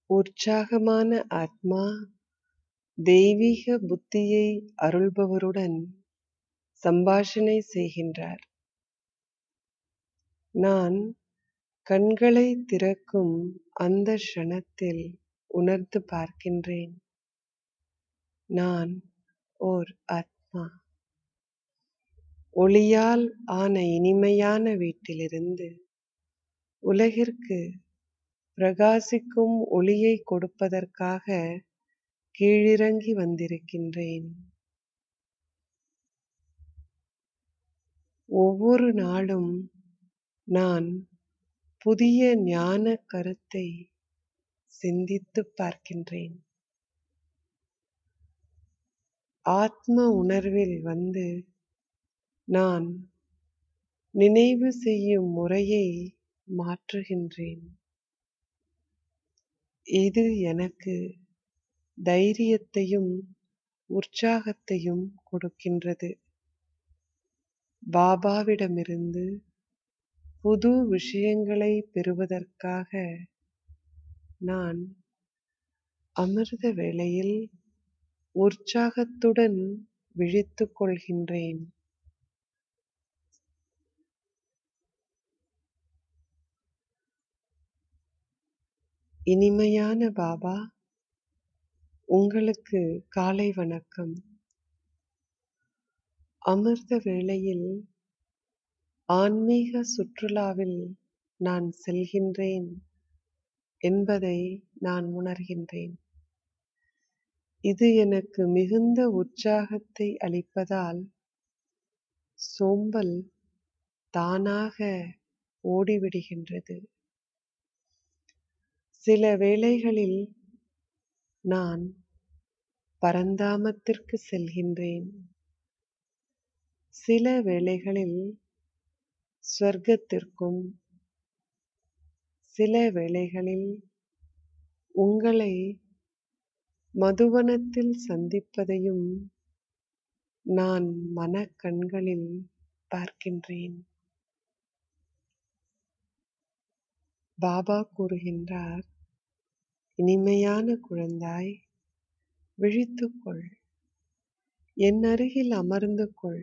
உற்சாகமான ஆத்மா தெய்வீக புத்தியை அருள்பவருடன் சம்பாஷணை செய்கின்றார் நான் கண்களை திறக்கும் அந்த க்ஷணத்தில் உணர்ந்து பார்க்கின்றேன் நான் ஓர் ஆத்மா ஒளியால் ஆன இனிமையான வீட்டிலிருந்து உலகிற்கு பிரகாசிக்கும் ஒளியை கொடுப்பதற்காக கீழிறங்கி வந்திருக்கின்றேன் ஒவ்வொரு நாளும் நான் புதிய ஞான கருத்தை சிந்தித்து பார்க்கின்றேன் ஆத்ம உணர்வில் வந்து நான் நினைவு செய்யும் முறையை மாற்றுகின்றேன் இது எனக்கு தைரியத்தையும் உற்சாகத்தையும் கொடுக்கின்றது பாபாவிடமிருந்து புது விஷயங்களை பெறுவதற்காக நான் அமிர்த வேளையில் உற்சாகத்துடன் விழித்துக் கொள்கின்றேன் இனிமையான பாபா உங்களுக்கு காலை வணக்கம் அமிர்த வேளையில் ஆன்மீக சுற்றுலாவில் நான் செல்கின்றேன் என்பதை நான் உணர்கின்றேன் இது எனக்கு மிகுந்த உற்சாகத்தை அளிப்பதால் சோம்பல் தானாக ஓடிவிடுகின்றது சில வேளைகளில் நான் பரந்தாமத்திற்கு செல்கின்றேன் சில வேளைகளில் ஸ்வர்க்கத்திற்கும் சில வேளைகளில் உங்களை மதுவனத்தில் சந்திப்பதையும் நான் மனக்கண்களில் பார்க்கின்றேன் பாபா கூறுகின்றார் இனிமையான குழந்தாய் விழித்துக்கொள் என் அருகில் அமர்ந்து கொள்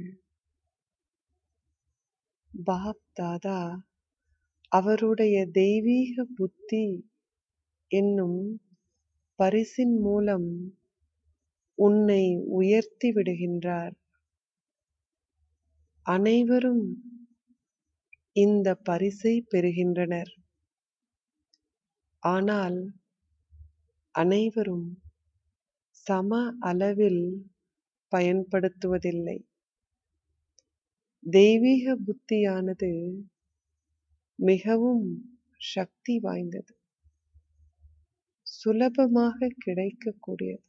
பாப் தாதா அவருடைய தெய்வீக புத்தி என்னும் பரிசின் மூலம் உன்னை உயர்த்தி விடுகின்றார் அனைவரும் இந்த பரிசை பெறுகின்றனர் ஆனால் அனைவரும் சம அளவில் பயன்படுத்துவதில்லை தெய்வீக புத்தியானது மிகவும் சக்தி வாய்ந்தது சுலபமாக கிடைக்கக்கூடியது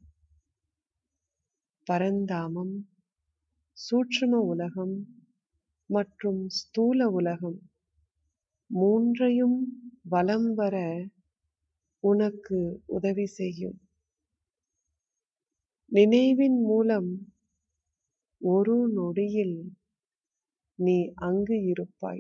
பரந்தாமம் சூட்சும உலகம் மற்றும் ஸ்தூல உலகம் மூன்றையும் வலம் வர உனக்கு உதவி செய்யும் நினைவின் மூலம் ஒரு நொடியில் நீ அங்கு இருப்பாய்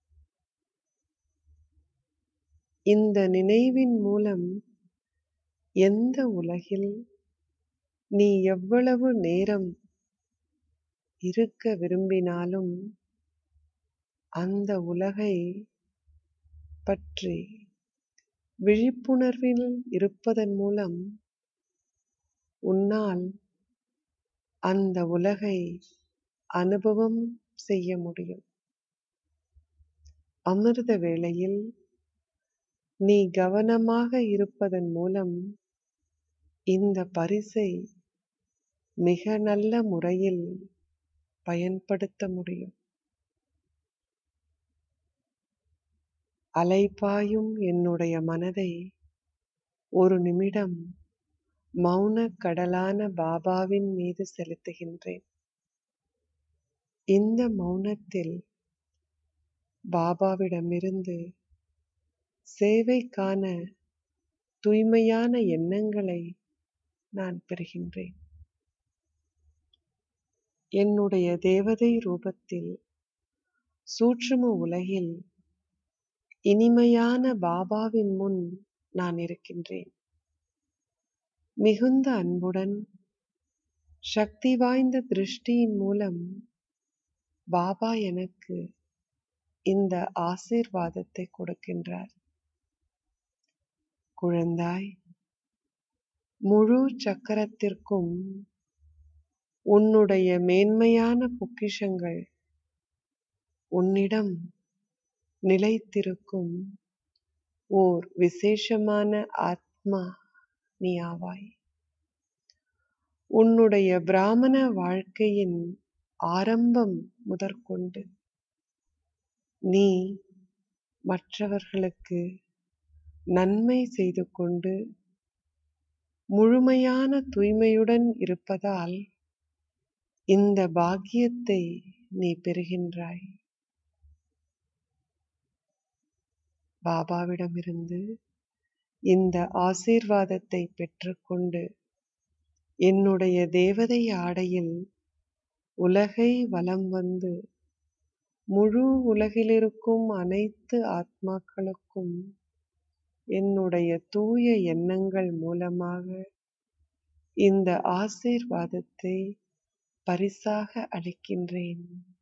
இந்த நினைவின் மூலம் எந்த உலகில் நீ எவ்வளவு நேரம் இருக்க விரும்பினாலும் அந்த உலகை பற்றி விழிப்புணர்வில் இருப்பதன் மூலம் உன்னால் அந்த உலகை அனுபவம் செய்ய முடியும் அமிர்த வேளையில் நீ கவனமாக இருப்பதன் மூலம் இந்த பரிசை மிக நல்ல முறையில் பயன்படுத்த முடியும் அலைபாயும் என்னுடைய மனதை ஒரு நிமிடம் மௌன கடலான பாபாவின் மீது செலுத்துகின்றேன் இந்த மௌனத்தில் பாபாவிடமிருந்து சேவைக்கான தூய்மையான எண்ணங்களை நான் பெறுகின்றேன் என்னுடைய தேவதை ரூபத்தில் சூட்சும உலகில் இனிமையான பாபாவின் முன் நான் இருக்கின்றேன் மிகுந்த அன்புடன் சக்தி வாய்ந்த திருஷ்டியின் மூலம் பாபா எனக்கு இந்த ஆசீர்வாதத்தை கொடுக்கின்றார் குழந்தாய் முழு சக்கரத்திற்கும் உன்னுடைய மேன்மையான பொக்கிஷங்கள் உன்னிடம் நிலைத்திருக்கும் ஓர் விசேஷமான ஆத்மா நீ ஆவாய் உன்னுடைய பிராமண வாழ்க்கையின் ஆரம்பம் முதற்கொண்டு நீ மற்றவர்களுக்கு நன்மை செய்து கொண்டு முழுமையான தூய்மையுடன் இருப்பதால் இந்த பாக்கியத்தை நீ பெறுகின்றாய் பாபாவிடமிருந்து இந்த ஆசீர்வாதத்தை பெற்றுக்கொண்டு என்னுடைய தேவதை ஆடையில் உலகை வலம் வந்து முழு உலகிலிருக்கும் அனைத்து ஆத்மாக்களுக்கும் என்னுடைய தூய எண்ணங்கள் மூலமாக இந்த ஆசீர்வாதத்தை பரிசாக அளிக்கின்றேன்